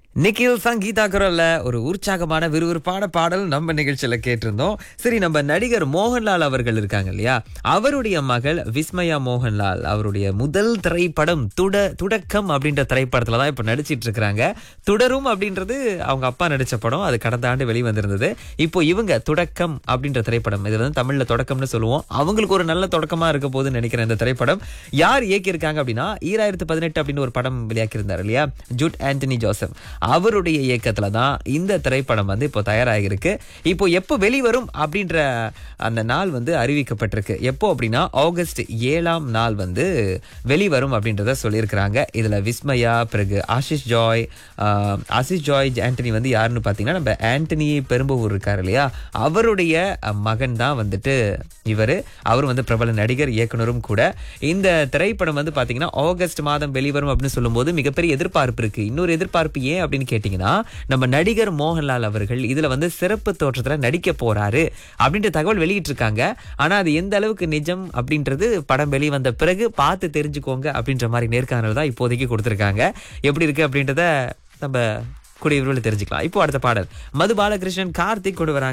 நிக்கில் சங்கீதா குரல்ல ஒரு உற்சாகமான விறுவிறுப்பான பாடல் நம்ம நிகழ்ச்சியில கேட்டிருந்தோம் சரி நம்ம நடிகர் மோகன்லால் அவர்கள் இருக்காங்க இல்லையா அவருடைய மகள் விஸ்மயா மோகன்லால் அவருடைய முதல் திரைப்படம் துட துடக்கம் அப்படின்ற திரைப்படத்துல தான் இப்ப நடிச்சிட்டு இருக்கிறாங்க துடரும் அப்படின்றது அவங்க அப்பா நடிச்ச படம் அது கடந்த ஆண்டு வெளிவந்திருந்தது இப்போ இவங்க துடக்கம் அப்படின்ற திரைப்படம் இது வந்து தமிழ்ல தொடக்கம்னு சொல்லுவோம் அவங்களுக்கு ஒரு நல்ல தொடக்கமா இருக்க போகுதுன்னு நினைக்கிறேன் இந்த திரைப்படம் யார் இயக்கியிருக்காங்க அப்படின்னா ஈராயிரத்து பதினெட்டு அப்படின்னு ஒரு படம் வெளியாக்கியிருந்தார் இல்லையா ஜூட் ஆண்டனி ஜோசப் அவருடைய இயக்கத்துல தான் இந்த திரைப்படம் வந்து இப்போ தயாராகிருக்கு இப்போ எப்போ வெளிவரும் அப்படின்ற அந்த நாள் வந்து அறிவிக்கப்பட்டிருக்கு எப்போ அப்படின்னா ஆகஸ்ட் ஏழாம் நாள் வந்து வெளிவரும் அப்படின்றத சொல்லியிருக்கிறாங்க இதுல விஸ்மயா பிறகு ஆஷிஷ் ஜாய் ஆஹ், ஆஷிஷ் ஜாய் ஆண்டனி வந்து யாருன்னு பார்த்தீங்கன்னா நம்ம ஆண்டனி பெரும்பூர் இருக்காரு இல்லையா அவருடைய அஹ், மகன் தான் வந்துட்டு இவர் அவர் வந்து பிரபல நடிகர் இயக்குனரும் கூட இந்த திரைப்படம் வந்து பாத்தீங்கன்னா ஆகஸ்ட் மாதம் வெளிவரும் அப்படின்னு சொல்லும்போது மிகப்பெரிய எதிர்பார்ப்பு இருக்கு இன்னொரு எதிர்பார்ப்பு ஏன் அப்படின்னு கேட்டீங்கன்னா நம்ம நடிகர் மோகன்லால் அவர்கள் இதுல வந்து சிறப்பு தோற்றத்துல நடிக்க போறாரு அப்படின்ற தகவல் வெளியிட்டு இருக்காங்க ஆனா அது எந்த அளவுக்கு நிஜம் அப்படின்றது படம் வெளிவந்த பிறகு பார்த்து தெரிஞ்சுக்கோங்க அப்படின்ற மாதிரி நேர்காணல் தான் இப்போதைக்கு கொடுத்திருக்காங்க எப்படி இருக்கு அப்படின்றத நம்ம கூடிய விரைவில் தெரிஞ்சுக்கலாம் இப்போ அடுத்த பாடல் மது பாலகிருஷ்ணன் கார்த்திக் கொண்டு வராங்க